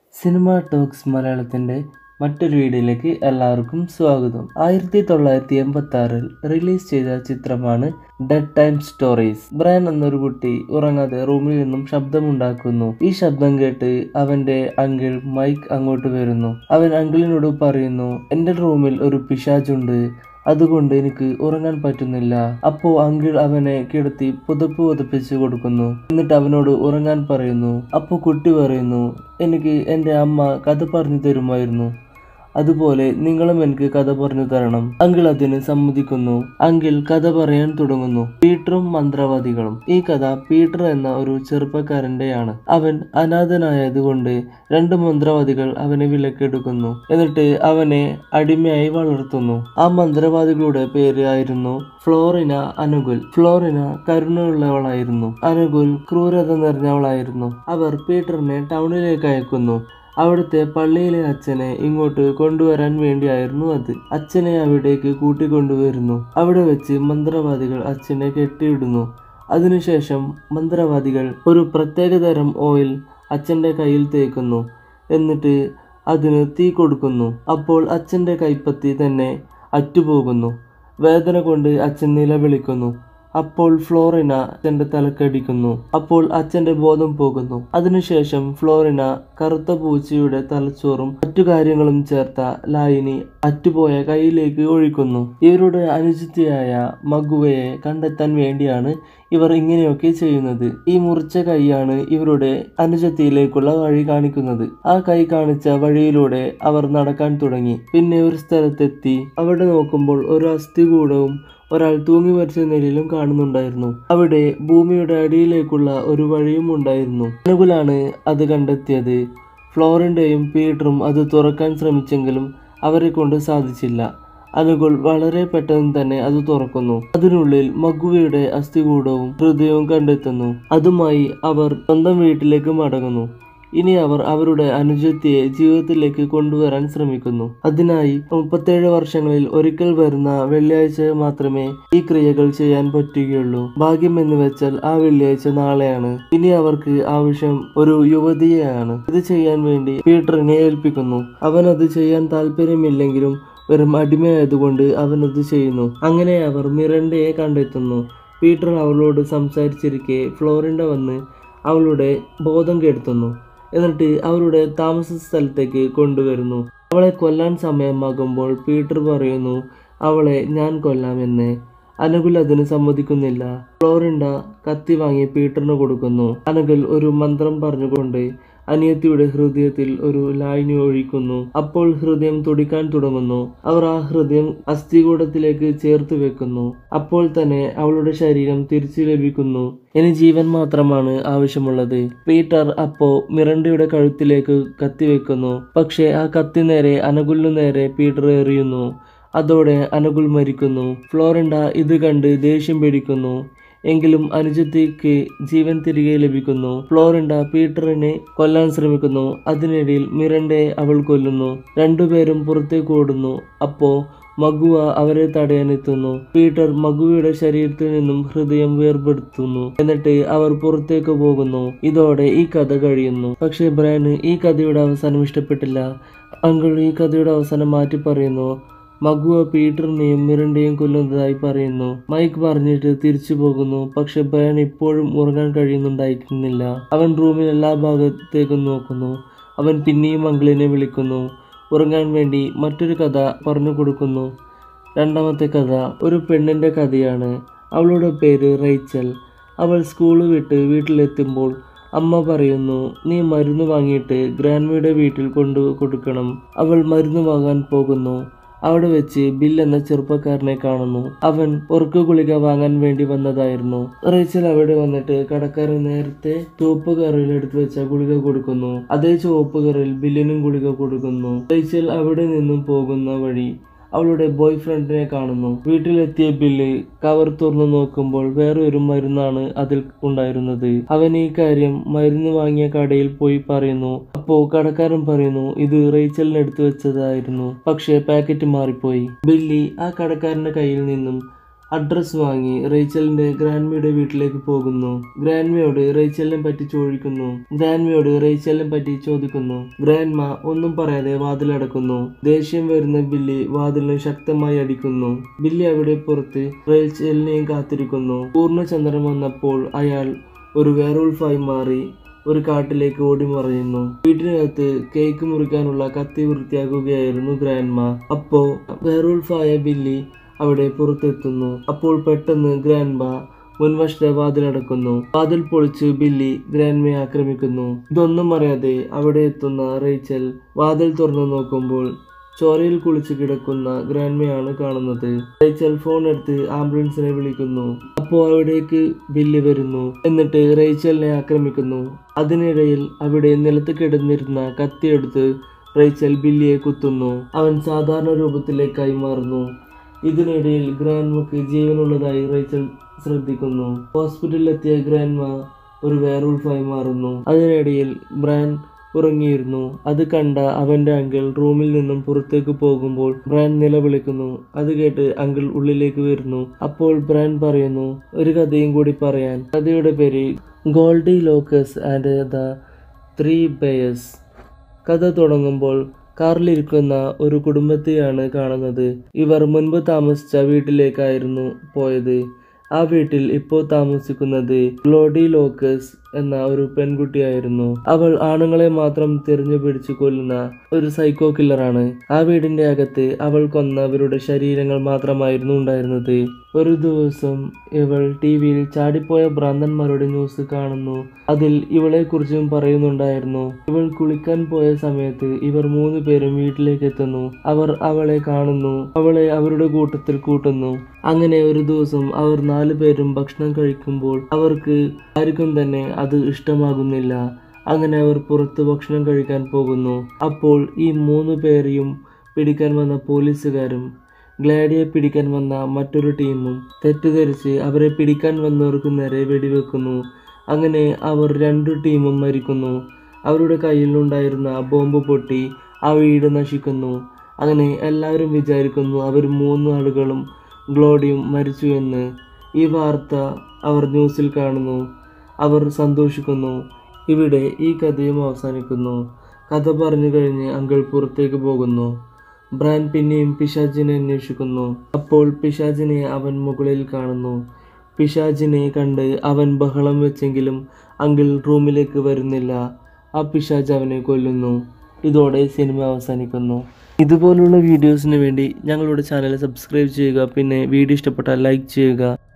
cinema talks മലയാളത്തിൻ്റെ മറ്റൊരു വീഡിയോയിലേക്ക് എല്ലാവർക്കും സ്വാഗതം ആയിരത്തി തൊള്ളായിരത്തി എൺപത്തി ആറിൽ റിലീസ് ചെയ്ത ചിത്രമാണ് ഡെഡ് ടൈം സ്റ്റോറീസ് ബ്രയൻ എന്നൊരു കുട്ടി ഉറങ്ങാതെ റൂമിൽ നിന്നും ശബ്ദമുണ്ടാക്കുന്നു ഈ ശബ്ദം കേട്ട് അവന്റെ അങ്കിൾ മൈക്ക് അങ്ങോട്ട് വരുന്നു അവൻ അങ്കിളിനോട് പറയുന്നു എന്റെ റൂമിൽ ഒരു പിശാചുണ്ട് അതുകൊണ്ട് എനിക്ക് ഉറങ്ങാൻ പറ്റുന്നില്ല അപ്പോ അങ്കിൾ അവനെ കിടത്തി പുതപ്പ് പുതപ്പിച്ചു കൊടുക്കുന്നു എന്നിട്ട് അവനോട് ഉറങ്ങാൻ പറയുന്നു അപ്പോ കുട്ടി പറയുന്നു എനിക്ക് എൻ്റെ അമ്മ കഥ പറഞ്ഞു തരുമായിരുന്നു അതുപോലെ നിങ്ങളും എനിക്ക് കഥ പറഞ്ഞു തരണം അങ്കിൾ അതിന് സമ്മതിക്കുന്നു അങ്കിൾ കഥ പറയാൻ തുടങ്ങുന്നു പീറ്ററും മന്ത്രവാദികളും ഈ കഥ പീറ്റർ എന്ന ഒരു ചെറുപ്പക്കാരന്റെയാണ് അവൻ അനാഥനായതുകൊണ്ട് രണ്ട് മന്ത്രവാദികൾ അവനെ വിലക്കെടുക്കുന്നു എന്നിട്ട് അവനെ അടിമയായി വളർത്തുന്നു ആ മന്ത്രവാദികളുടെ പേര് ആയിരുന്നു ഫ്ലോറിന അനുകുൽ ഫ്ലോറിന കരുണയുള്ളവളായിരുന്നു അനുകുൽ ക്രൂരത നിറഞ്ഞവളായിരുന്നു അവർ പീറ്ററിനെ ടൗണിലേക്ക് അയക്കുന്നു അവിടുത്തെ പള്ളിയിലെ അച്ഛനെ ഇങ്ങോട്ട് കൊണ്ടുവരാൻ വേണ്ടിയായിരുന്നു അത് അച്ഛനെ അവിടേക്ക് കൂട്ടിക്കൊണ്ടുവരുന്നു അവിടെ വെച്ച് മന്ത്രവാദികൾ അച്ഛനെ കെട്ടിയിടുന്നു അതിനുശേഷം മന്ത്രവാദികൾ ഒരു പ്രത്യേകതരം ഓയിൽ അച്ഛൻ്റെ കയ്യിൽ തേക്കുന്നു എന്നിട്ട് അതിന് തീ കൊടുക്കുന്നു അപ്പോൾ അച്ഛൻ്റെ കൈപ്പത്തി തന്നെ അറ്റുപോകുന്നു വേദന കൊണ്ട് അച്ഛൻ നിലവിളിക്കുന്നു അപ്പോൾ ഫ്ലോറിന അച്ഛന്റെ തലക്കടിക്കുന്നു അപ്പോൾ അച്ഛന്റെ ബോധം പോകുന്നു അതിനുശേഷം ഫ്ലോറിന കറുത്ത പൂച്ചയുടെ തലച്ചോറും മറ്റു കാര്യങ്ങളും ചേർത്ത ലായിനി അറ്റുപോയ കൈയിലേക്ക് ഒഴിക്കുന്നു ഇവരുടെ അനുജിത്തിയായ മഗുവയെ കണ്ടെത്താൻ വേണ്ടിയാണ് ഇവർ ഇങ്ങനെയൊക്കെ ചെയ്യുന്നത് ഈ മുറിച്ച കൈയാണ് ഇവരുടെ അനുജത്തിയിലേക്കുള്ള വഴി കാണിക്കുന്നത് ആ കൈ കാണിച്ച വഴിയിലൂടെ അവർ നടക്കാൻ തുടങ്ങി പിന്നെ ഒരു സ്ഥലത്തെത്തി അവിടെ നോക്കുമ്പോൾ ഒരു അസ്ഥികൂടവും ഒരാൾ തൂങ്ങി മരിച്ച നിലയിലും കാണുന്നുണ്ടായിരുന്നു അവിടെ ഭൂമിയുടെ അടിയിലേക്കുള്ള ഒരു വഴിയും ഉണ്ടായിരുന്നു അനുകുലാണ് അത് കണ്ടെത്തിയത് ഫ്ലോറിൻ്റെയും പീറ്ററും അത് തുറക്കാൻ ശ്രമിച്ചെങ്കിലും അവരെ കൊണ്ട് സാധിച്ചില്ല അനുകുൽ വളരെ പെട്ടെന്ന് തന്നെ അത് തുറക്കുന്നു അതിനുള്ളിൽ മഗുവയുടെ അസ്ഥികൂടവും ഹൃദയവും കണ്ടെത്തുന്നു അതുമായി അവർ സ്വന്തം വീട്ടിലേക്ക് മടങ്ങുന്നു ഇനി അവർ അവരുടെ അനുജത്തിയെ ജീവിതത്തിലേക്ക് കൊണ്ടുവരാൻ ശ്രമിക്കുന്നു അതിനായി മുപ്പത്തേഴ് വർഷങ്ങളിൽ ഒരിക്കൽ വരുന്ന വെള്ളിയാഴ്ച മാത്രമേ ഈ ക്രിയകൾ ചെയ്യാൻ പറ്റുകയുള്ളൂ ഭാഗ്യം എന്ന് വെച്ചാൽ ആ വെള്ളിയാഴ്ച നാളെയാണ് ഇനി അവർക്ക് ആവശ്യം ഒരു യുവതിയെയാണ് ഇത് ചെയ്യാൻ വേണ്ടി പീറ്ററിനെ ഏൽപ്പിക്കുന്നു അവൻ അത് ചെയ്യാൻ താല്പര്യമില്ലെങ്കിലും വെറും അടിമയായതുകൊണ്ട് അവൻ അത് ചെയ്യുന്നു അങ്ങനെ അവർ മിറണ്ടയെ കണ്ടെത്തുന്നു പീറ്റർ അവളോട് സംസാരിച്ചിരിക്കെ ഫ്ലോറിൻഡ വന്ന് അവളുടെ ബോധം കെടുത്തുന്നു എന്നിട്ട് അവരുടെ താമസ സ്ഥലത്തേക്ക് കൊണ്ടുവരുന്നു അവളെ കൊല്ലാൻ സമയമാകുമ്പോൾ പീറ്റർ പറയുന്നു അവളെ ഞാൻ കൊല്ലാമെന്ന് അനുകുൽ അതിന് സമ്മതിക്കുന്നില്ല ഫ്ലോറിൻഡ കത്തി വാങ്ങി പീറ്ററിന് കൊടുക്കുന്നു അനുകുൽ ഒരു മന്ത്രം പറഞ്ഞുകൊണ്ട് അനിയത്തിയുടെ ഹൃദയത്തിൽ ഒരു ലായനി ഒഴിക്കുന്നു അപ്പോൾ ഹൃദയം തുടിക്കാൻ തുടങ്ങുന്നു അവർ ആ ഹൃദയം അസ്ഥികൂടത്തിലേക്ക് ചേർത്ത് വെക്കുന്നു അപ്പോൾ തന്നെ അവളുടെ ശരീരം തിരിച്ചു ലഭിക്കുന്നു ഇനി ജീവൻ മാത്രമാണ് ആവശ്യമുള്ളത് പീറ്റർ അപ്പോ മിറണ്ടയുടെ കഴുത്തിലേക്ക് കത്തിവെക്കുന്നു പക്ഷേ ആ കത്തി നേരെ അനുകുലിനു നേരെ പീറ്റർ എറിയുന്നു അതോടെ അനുകുൽ മരിക്കുന്നു ഫ്ലോറിൻഡ ഇത് കണ്ട് ദേഷ്യം പിടിക്കുന്നു എങ്കിലും അനുജത്തിക്ക് ജീവൻ തിരികെ ലഭിക്കുന്നു ഫ്ലോറിൻഡ പീറ്ററിനെ കൊല്ലാൻ ശ്രമിക്കുന്നു അതിനിടയിൽ മിറണ്ടയെ അവൾ കൊല്ലുന്നു രണ്ടുപേരും പുറത്തേക്ക് ഓടുന്നു അപ്പോ മഗുവ അവരെ തടയാനെത്തുന്നു പീറ്റർ മഗുവയുടെ ശരീരത്തിൽ നിന്നും ഹൃദയം വേർപെടുത്തുന്നു എന്നിട്ട് അവർ പുറത്തേക്ക് പോകുന്നു ഇതോടെ ഈ കഥ കഴിയുന്നു പക്ഷേ ബ്രയന് ഈ കഥയുടെ അവസാനം ഇഷ്ടപ്പെട്ടില്ല അങ്കിൾ ഈ കഥയുടെ അവസാനം മാറ്റി പറയുന്നു മഗുവ പീറ്ററിനെയും മിറണ്ടയും കൊല്ലുന്നതായി പറയുന്നു മൈക്ക് പറഞ്ഞിട്ട് തിരിച്ചു പോകുന്നു പക്ഷെ ബ്രയൻ ഇപ്പോഴും ഉറങ്ങാൻ കഴിയുന്നുണ്ടായിരുന്നില്ല അവൻ റൂമിൽ എല്ലാ ഭാഗത്തേക്കും നോക്കുന്നു അവൻ പിന്നെയും അങ്കിളിനെ വിളിക്കുന്നു ഉറങ്ങാൻ വേണ്ടി മറ്റൊരു കഥ പറഞ്ഞു കൊടുക്കുന്നു രണ്ടാമത്തെ കഥ ഒരു പെണ്ണിൻ്റെ കഥയാണ് അവളുടെ പേര് റൈച്ചൽ അവൾ സ്കൂൾ വിട്ട് വീട്ടിലെത്തുമ്പോൾ അമ്മ പറയുന്നു നീ മരുന്ന് വാങ്ങിയിട്ട് ഗ്രാൻമയുടെ വീട്ടിൽ കൊണ്ടു കൊടുക്കണം അവൾ മരുന്ന് വാങ്ങാൻ പോകുന്നു അവിടെ വെച്ച് ബിൽ എന്ന ചെറുപ്പക്കാരനെ കാണുന്നു അവൻ ഉറക്കു ഗുളിക വാങ്ങാൻ വേണ്ടി വന്നതായിരുന്നു റേച്ചൽ അവിടെ വന്നിട്ട് കടക്കാരൻ നേരത്തെ ചുവപ്പ് കറിയിൽ എടുത്തു വെച്ച ഗുളിക കൊടുക്കുന്നു അതേ ചുവപ്പ് കറിയിൽ ബില്ലിനും ഗുളിക കൊടുക്കുന്നു റേച്ചൽ അവിടെ നിന്നും പോകുന്ന വഴി അവളുടെ ബോയ് ഫ്രണ്ടിനെ കാണുന്നു വീട്ടിലെത്തിയ ബില്ല് കവർ തുറന്നു നോക്കുമ്പോൾ വേറെ ഒരു മരുന്നാണ് അതിൽ ഉണ്ടായിരുന്നത് അവൻ ഈ കാര്യം മരുന്ന് വാങ്ങിയ കടയിൽ പോയി പറയുന്നു അപ്പോ കടക്കാരൻ പറയുന്നു ഇത് റേച്ചലിന് എടുത്തു വെച്ചതായിരുന്നു പക്ഷേ പാക്കറ്റ് മാറിപ്പോയി ബില്ലി ആ കടക്കാരന്റെ കയ്യിൽ നിന്നും അഡ്രസ് വാങ്ങി റേച്ചലിന്റെ ഗ്രാൻഡ്മയുടെ വീട്ടിലേക്ക് പോകുന്നു ഗ്രാൻഡ്മയോട് റേച്ചലിനെ പറ്റി ചോദിക്കുന്നു ഗ്രാൻഡ്മയോട് റേച്ചലിനെ പറ്റി ചോദിക്കുന്നു ഗ്രാൻഡ്മ ഒന്നും പറയാതെ വാതിലടക്കുന്നു ദേഷ്യം വരുന്ന ബില്ലി വാതിലിന് ശക്തമായി അടിക്കുന്നു ബില്ലി അവിടെ പുറത്ത് റേച്ചലിനെയും കാത്തിരിക്കുന്നു പൂർണ്ണചന്ദ്രൻ വന്നപ്പോൾ അയാൾ ഒരു വേറോൾഫായി മാറി ഒരു കാട്ടിലേക്ക് ഓടി മറയുന്നു വീട്ടിനകത്ത് കേക്ക് മുറിക്കാനുള്ള കത്തി വൃത്തിയാക്കുകയായിരുന്നു ഗ്രാൻഡ്മ അപ്പോ വേറോൾഫായ ബില്ലി അവിടെ പുറത്തെത്തുന്നു അപ്പോൾ പെട്ടെന്ന് ഗ്രാൻഡ്മ മുൻവശത്തെ വാതിലടക്കുന്നു വാതിൽ പൊളിച്ച് ബില്ലി ഗ്രാൻഡ്മയെ ആക്രമിക്കുന്നു ഇതൊന്നും അറിയാതെ അവിടെ എത്തുന്ന റേച്ചൽ വാതിൽ തുറന്നു നോക്കുമ്പോൾ ചോരയിൽ കുളിച്ച് കിടക്കുന്ന ഗ്രാൻഡ്മയാണ് കാണുന്നത് റേച്ചൽ ഫോൺ എടുത്ത് ആംബുലൻസിനെ വിളിക്കുന്നു അപ്പോൾ അവിടേക്ക് ബില്ലി വരുന്നു എന്നിട്ട് റേച്ചലിനെ ആക്രമിക്കുന്നു അതിനിടയിൽ അവിടെ നിലത്ത് കിടന്നിരുന്ന കത്തിയെടുത്ത് റേച്ചൽ ബില്ലിയെ കുത്തുന്നു അവൻ സാധാരണ രൂപത്തിലേക്കായി മാറുന്നു ഇതിനിടയിൽ ഗ്രാൻഡ്മക്ക് ജീവനുള്ളതായി റേച്ചൽ ശ്രദ്ധിക്കുന്നു ഹോസ്പിറ്റലിലെത്തിയ ഗ്രാൻഡ്മ ഒരു വേറൂൾഫായി മാറുന്നു അതിനിടയിൽ ബ്രാൻ ഉറങ്ങിയിരുന്നു അത് കണ്ട അവന്റെ അങ്കിൾ റൂമിൽ നിന്നും പുറത്തേക്ക് പോകുമ്പോൾ ബ്രാൻ നിലവിളിക്കുന്നു അത് കേട്ട് അങ്കിൾ ഉള്ളിലേക്ക് വരുന്നു അപ്പോൾ ബ്രാൻ പറയുന്നു ഒരു കഥയും കൂടി പറയാൻ കഥയുടെ പേര് Goldilocks and the three bears കഥ തുടങ്ങുമ്പോൾ കാറിലിരിക്കുന്ന ഒരു കുടുംബത്തെയാണ് കാണുന്നത് ഇവർ മുൻപ് താമസിച്ച വീട്ടിലേക്കായിരുന്നു പോയത് ആ വീട്ടിൽ ഇപ്പോൾ താമസിക്കുന്നത് ഗ്ലോഡി ലോക്കസ് എന്ന ഒരു പെൺകുട്ടിയായിരുന്നു അവൾ ആണുങ്ങളെ മാത്രം തിരഞ്ഞു പിടിച്ചു കൊല്ലുന്ന ഒരു സൈക്കോ കില്ലറാണ് ആ വീടിന്റെ അകത്ത് അവൾ കൊന്നവരുടെ ശരീരങ്ങൾ മാത്രമായിരുന്നു ഉണ്ടായിരുന്നത് ഒരു ദിവസം ഇവൾ ടി വിയിൽ ചാടിപ്പോയ ഭ്രാന്തന്മാരുടെ ന്യൂസ് കാണുന്നു അതിൽ ഇവളെ കുറിച്ചും പറയുന്നുണ്ടായിരുന്നു ഇവൾ കുളിക്കാൻ പോയ സമയത്ത് ഇവർ മൂന്ന് പേരും വീട്ടിലേക്ക് എത്തുന്നു അവർ അവളെ കാണുന്നു അവളെ അവരുടെ കൂട്ടത്തിൽ കൂട്ടുന്നു അങ്ങനെ ഒരു ദിവസം അവർ നാലു പേരും ഭക്ഷണം കഴിക്കുമ്പോൾ അവർക്ക് ആർക്കും തന്നെ അത് ഇഷ്ടമാകുന്നില്ല അങ്ങനെ അവർ പുറത്ത് ഭക്ഷണം കഴിക്കാൻ പോകുന്നു അപ്പോൾ ഈ മൂന്ന് പേരെയും പിടിക്കാൻ വന്ന പോലീസുകാരും ഗ്ലാഡിയെ പിടിക്കാൻ വന്ന മറ്റൊരു ടീമും തെറ്റിദ്ധരിച്ച് അവരെ പിടിക്കാൻ വന്നവർക്ക് നേരെ വെടിവെക്കുന്നു അങ്ങനെ അവർ രണ്ടു ടീമും മരിക്കുന്നു അവരുടെ കയ്യിലുണ്ടായിരുന്ന ബോംബ് പൊട്ടി ആ വീട് നശിക്കുന്നു അങ്ങനെ എല്ലാവരും വിചാരിക്കുന്നു അവർ മൂന്ന് ആളുകളും ഗ്ലോഡിയും മരിച്ചു എന്ന് ഈ വാർത്ത അവർ ന്യൂസിൽ കാണുന്നു അവർ സന്തോഷിക്കുന്നു ഇവിടെ ഈ കഥയും അവസാനിക്കുന്നു കഥ പറഞ്ഞു കഴിഞ്ഞ് അങ്കിൾ പുറത്തേക്ക് പോകുന്നു ബ്രാൻ പിന്നെയും പിശാജിനെ അന്വേഷിക്കുന്നു അപ്പോൾ പിശാജിനെ അവൻ മുകളിൽ കാണുന്നു പിശാജിനെ കണ്ട് അവൻ ബഹളം വെച്ചെങ്കിലും അങ്കിൾ റൂമിലേക്ക് വരുന്നില്ല ആ പിശാജ് അവനെ കൊല്ലുന്നു ഇതോടെ സിനിമ അവസാനിക്കുന്നു ഇതുപോലുള്ള വീഡിയോസിന് വേണ്ടി ഞങ്ങളുടെ ചാനൽ സബ്സ്ക്രൈബ് ചെയ്യുക പിന്നെ വീഡിയോ ഇഷ്ടപ്പെട്ടാൽ ലൈക്ക് ചെയ്യുക